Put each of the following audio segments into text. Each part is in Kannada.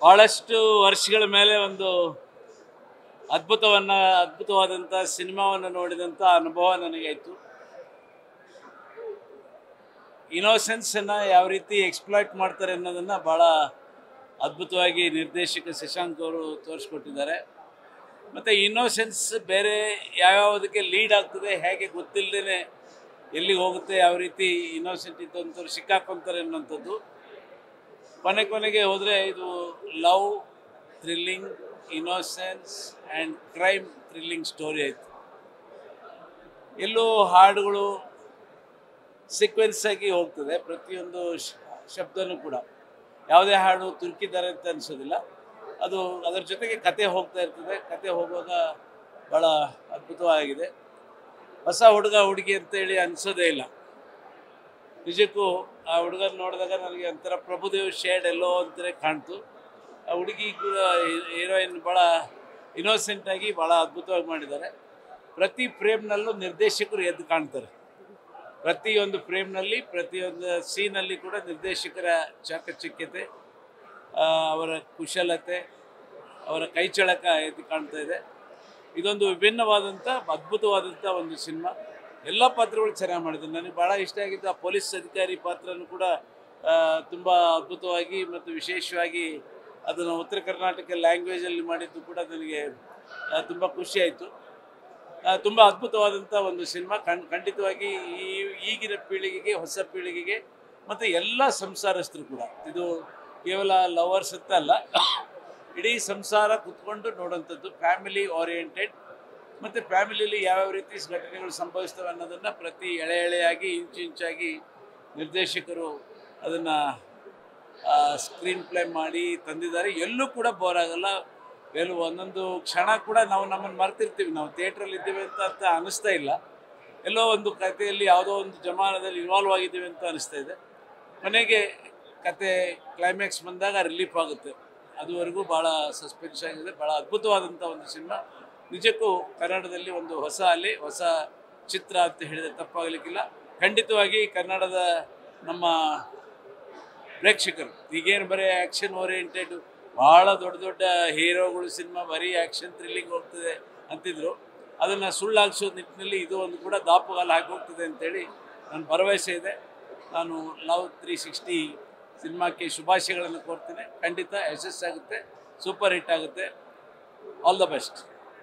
ಭಾಳಷ್ಟು ವರ್ಷಗಳ ಮೇಲೆ ಒಂದು ಅದ್ಭುತವನ್ನು ಅದ್ಭುತವಾದಂಥ ಸಿನಿಮಾವನ್ನು ನೋಡಿದಂಥ ಅನುಭವ ನನಗಾಯಿತು ಇನೋಸೆನ್ಸನ್ನು ಯಾವ ರೀತಿ ಎಕ್ಸ್ಪ್ಲಾಯ್ಟ್ ಮಾಡ್ತಾರೆ ಅನ್ನೋದನ್ನು ಭಾಳ ಅದ್ಭುತವಾಗಿ ನಿರ್ದೇಶಕ ಶಶಾಂಕ್ ಅವರು ತೋರಿಸ್ಕೊಟ್ಟಿದ್ದಾರೆ ಮತ್ತು ಇನ್ನೋಸೆನ್ಸ್ ಬೇರೆ ಯಾವ್ಯಾವುದಕ್ಕೆ ಲೀಡ್ ಆಗ್ತದೆ ಹೇಗೆ ಗೊತ್ತಿಲ್ಲದೇ ಎಲ್ಲಿಗೆ ಹೋಗುತ್ತೆ ಯಾವ ರೀತಿ ಇನ್ನೋಸೆಂಟ್ ಇದ್ದಂಥವ್ರು ಸಿಕ್ಕಾಕೊಂತಾರೆ ಅನ್ನೋಂಥದ್ದು ಕೊನೆ ಕೊನೆಗೆ ಹೋದರೆ ಇದು love thrilling innocence and crime thrilling story ಆಯಿತು ಎಲ್ಲೂ ಹಾಡುಗಳು ಸೀಕ್ವೆನ್ಸ್ ಆಗಿ ಹೋಗ್ತದೆ ಪ್ರತಿಯೊಂದು ಶ- ಶಬ್ದನೂ ಕೂಡ ಯಾವುದೇ ಹಾಡು ತುರುಕಿದ್ದಾರೆ ಅಂತ ಅನಿಸೋದಿಲ್ಲ ಅದು ಅದರ ಜೊತೆಗೆ ಕತೆ ಹೋಗ್ತಾ ಇರ್ತದೆ ಕತೆ ಹೋಗುವಾಗ ಭಾಳ ಅದ್ಭುತವಾಗಿದೆ ಹೊಸ ಹುಡುಗ ಹುಡುಗಿ ಅಂತೇಳಿ ಅನಿಸೋದೇ ಇಲ್ಲ ನಿಜಕ್ಕೂ ಆ ಹುಡುಗನ ನೋಡಿದಾಗ ನನಗೆ ಒಂಥರ ಪ್ರಭುದೇವ್ ಶೇಡ್ ಎಲ್ಲೋ ಅಂತಾರೆ ಕಾಣ್ತು ಆ ಹುಡುಗಿ ಕೂಡ ಹೀರೋಯಿನ್ ಭಾಳ ಇನ್ನೋಸೆಂಟ್ ಆಗಿ ಭಾಳ ಅದ್ಭುತವಾಗಿ ಮಾಡಿದ್ದಾರೆ ಪ್ರತಿ ಫ್ರೇಮ್ನಲ್ಲೂ ನಿರ್ದೇಶಕರು ಎದ್ದು ಕಾಣ್ತಾರೆ ಪ್ರತಿಯೊಂದು ಫ್ರೇಮ್ನಲ್ಲಿ ಪ್ರತಿಯೊಂದು ಸೀನಲ್ಲಿ ಕೂಡ ನಿರ್ದೇಶಕರ ಚಾಕಚಕ್ಯತೆ ಆ, ಅವರ ಕುಶಲತೆ ಅವರ ಕೈಚಳಕ ಎದ್ದು ಕಾಣ್ತಾ ಇದೆ ಇದೊಂದು ವಿಭಿನ್ನವಾದಂಥ ಅದ್ಭುತವಾದಂಥ ಒಂದು ಸಿನಿಮಾ ಎಲ್ಲ ಪಾತ್ರಗಳು ಚೆನ್ನಾಗಿ ಮಾಡಿದ್ದಾರೆ ನನಗೆ ಭಾಳ ಇಷ್ಟ ಆಗಿದ್ದು ಆ ಪೊಲೀಸ್ ಅಧಿಕಾರಿ ಪಾತ್ರನೂ ಕೂಡ ತುಂಬ ಅದ್ಭುತವಾಗಿ ಮತ್ತು ವಿಶೇಷವಾಗಿ ಅದನ್ನು ಉತ್ತರ ಕರ್ನಾಟಕ ಲ್ಯಾಂಗ್ವೇಜಲ್ಲಿ ಮಾಡಿದ್ದು ಕೂಡ ನನಗೆ ತುಂಬ ಖುಷಿಯಾಯಿತು ತುಂಬ ಅದ್ಭುತವಾದಂಥ ಒಂದು ಸಿನಿಮಾ ಖಂಡ್ ಖಂಡಿತವಾಗಿ ಈ ಈಗಿನ ಪೀಳಿಗೆಗೆ ಹೊಸ ಪೀಳಿಗೆಗೆ ಮತ್ತು ಎಲ್ಲ ಸಂಸಾರಸ್ಥರು ಕೂಡ ಇದು ಕೇವಲ ಲವರ್ಸ್ ಅಂತ ಅಲ್ಲ ಇಡೀ ಸಂಸಾರ ಕುತ್ಕೊಂಡು ನೋಡೋಂಥದ್ದು ಫ್ಯಾಮಿಲಿ ಓರಿಯೆಂಟೆಡ್ ಮತ್ತು ಫ್ಯಾಮಿಲಿಯಲ್ಲಿ ಯಾವ್ಯಾವ ರೀತಿ ಘಟನೆಗಳು ಸಂಭವಿಸ್ತವೆ ಅನ್ನೋದನ್ನು ಪ್ರತಿ ಎಳೆ ಎಳೆಯಾಗಿ ಇಂಚು ಇಂಚಾಗಿ ನಿರ್ದೇಶಕರು ಅದನ್ನು ಸ್ಕ್ರೀನ್ ಪ್ಲೇ ಮಾಡಿ ತಂದಿದ್ದಾರೆ ಎಲ್ಲೂ ಕೂಡ ಬೋರ್ ಆಗಲ್ಲ ಎಲ್ಲೂ ಒಂದೊಂದು ಕ್ಷಣ ಕೂಡ ನಾವು ನಮ್ಮನ್ನು ಮರ್ತಿರ್ತೀವಿ ನಾವು ಥಿಯೇಟ್ರಲ್ಲಿ ಇದ್ದೀವಿ ಅಂತ ಅಂತ ಅನ್ನಿಸ್ತಾ ಇಲ್ಲ ಎಲ್ಲೋ ಒಂದು ಕಥೆಯಲ್ಲಿ ಯಾವುದೋ ಒಂದು ಜಮಾನದಲ್ಲಿ ಇನ್ವಾಲ್ವ್ ಆಗಿದ್ದೀವಿ ಅಂತ ಅನಿಸ್ತಾ ಇದೆ ಕೊನೆಗೆ ಕತೆ ಕ್ಲೈಮ್ಯಾಕ್ಸ್ ಬಂದಾಗ ರಿಲೀಫ್ ಆಗುತ್ತೆ ಅದುವರೆಗೂ ಭಾಳ ಸಸ್ಪೆನ್ಸ್ ಆಗಿದೆ ಭಾಳ ಅದ್ಭುತವಾದಂಥ ಒಂದು ಸಿನಿಮಾ ನಿಜಕ್ಕೂ ಕನ್ನಡದಲ್ಲಿ ಒಂದು ಹೊಸ ಅಲೆ ಹೊಸ ಚಿತ್ರ ಅಂತ ಹೇಳಿದರೆ ತಪ್ಪಾಗಲಿಕ್ಕಿಲ್ಲ ಖಂಡಿತವಾಗಿ ಕನ್ನಡದ ನಮ್ಮ ಪ್ರೇಕ್ಷಕರು ಈಗೇನು ಬರೀ ಆ್ಯಕ್ಷನ್ ಓರಿಯೆಂಟೆಡ್ ಭಾಳ ದೊಡ್ಡ ದೊಡ್ಡ ಹೀರೋಗಳು ಸಿನಿಮಾ ಬರೀ ಆ್ಯಕ್ಷನ್ ಥ್ರಿಲ್ಲಿಂಗ್ ಹೋಗ್ತದೆ ಅಂತಿದ್ರು ಅದನ್ನು ಸುಳ್ಳಾಗಿಸೋ ನಿಟ್ಟಿನಲ್ಲಿ ಇದು ಒಂದು ಕೂಡ ದಾಪುಗಾಲು ಹಾಕಿ ಹೋಗ್ತದೆ ಅಂತೇಳಿ ನನ್ನ ಭರವಸೆ ಇದೆ ನಾನು ಲವ್ ತ್ರೀ ಸಿಕ್ಸ್ಟಿ ಸಿನಿಮಾಕ್ಕೆ ಶುಭಾಶಯಗಳನ್ನು ಕೋರ್ತೇನೆ ಖಂಡಿತ ಯಶಸ್ಸಾಗುತ್ತೆ ಸೂಪರ್ ಹಿಟ್ ಆಗುತ್ತೆ ಆಲ್ ದ ಬೆಸ್ಟ್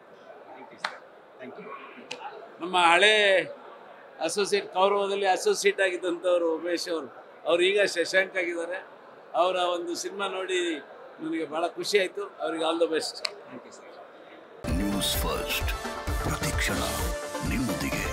ನಮ್ಮ ಹಳೆ ಅಸೋಸಿಯೇಟ್ ಕೌರವದಲ್ಲಿ ಅಸೋಸಿಯೇಟ್ ಆಗಿದ್ದಂಥವ್ರು ಉಮೇಶ್ ಅವರು ಅವ್ರು ಈಗ ಶಶಾಂಕ್ ಆಗಿದ್ದಾರೆ ಅವರ ಒಂದು ಸಿನಿಮಾ ನೋಡಿ ನನಗೆ ಭಾಳ ಖುಷಿ ಆಯಿತು ಅವ್ರಿಗೆ all the best thank you sir news first ಪ್ರತಿಕ್ಷಣ ನಿಮ್ಮೊಂದಿಗೆ